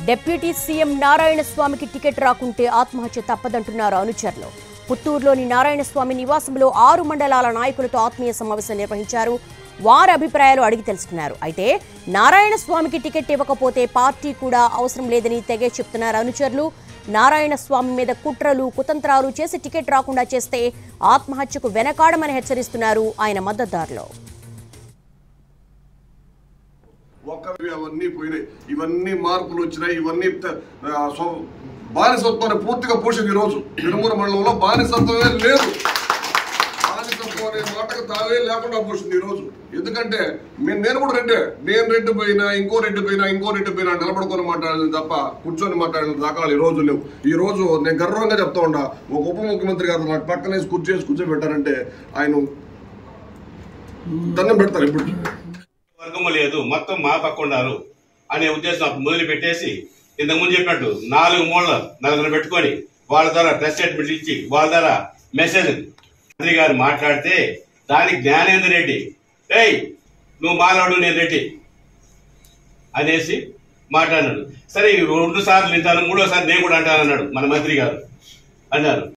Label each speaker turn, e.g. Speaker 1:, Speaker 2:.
Speaker 1: deputy CM Narayana స్వామికి ticket రాకుంటే ఆత్మహత్య తప్పదంటున్నారు అనుచరులు పుత్తూరులోని నారాయణ స్వామి నివాసంలో ఆరు మండలాల నాయకులతో ఆత్మీయ సమావేశం నిర్వహించారు వారి అభిప్రాయాలు అడిగి తెలుసుకున్నారు అయితే నారాయణ స్వామికి టికెట్ ఇవ్వకపోతే పార్టీ కూడా అవసరం లేదని తెగే చెప్తున్నారు అనుచరులు నారాయణ స్వామి మీద కుట్రలు కుతంత్రాలు చేసి టికెట్ రాకుండా చేస్తే ఆత్మహత్యకు వెనకాడమని హెచ్చరిస్తున్నారు ఆయన మద్దతుదారులు
Speaker 2: ఒక్క అవన్నీ పోయినాయి ఇవన్నీ మార్పులు వచ్చినాయి ఇవన్నీ త- ఆ, స్వ- బానిసత్వాన్ని పూర్తిగా పోషింది ఈరోజు తిరుమల మండలంలో బానిసత్వమే లేదు బానిసత్వం అనే మాటకు తావే లేకుండా పోషింది ఈరోజు ఎందుకంటే మే- నేను కూడా రెడ్డే నేను రెడ్డి పోయినా ఇంకో రెడ్డి పోయినా ఇంకో రెడ్డి పోయినా నిలబడుకొని మాట్లాడేది తప్ప కూర్చొని మాట్లాడిన దాఖలాలు ఈ రోజు లేవు ఈ రోజు నేను గర్వంగా చెప్తా ఉండా ఒక ఉప ముఖ్యమంత్రి గారు నాకు పక్కనేసి కూర్చేసి కూర్చోబెట్టారంటే ఆయన దండం పెడతారు ఇప్పుడు
Speaker 3: వర్గము లేదు మొత్తం మా పక్క ఉన్నారు అనే ఉద్దేశం అప్పుడు మొదలు పెట్టేసి ఇంతకుముందు చెప్పినట్టు నాలుగు మూలలు నలుగురు పెట్టుకొని వాళ్ళ ద్వారా ప్రెస్ స్టేట్మెంట్ ఇచ్చి వాళ్ళ ద్వారా మెసేజ్ మంత్రి గారు మాట్లాడితే దానికి జ్ఞానేంద్ర రెడ్డి ఏయ్ నువ్వు మాలాడు నేను రెడ్డి అనేసి మాట్లాడినాడు సరే ఈ రెండు సార్లు వింటాను మూడోసారి నేను కూడా అంటానన్నాడు మన మంత్రి గారు అన్నారు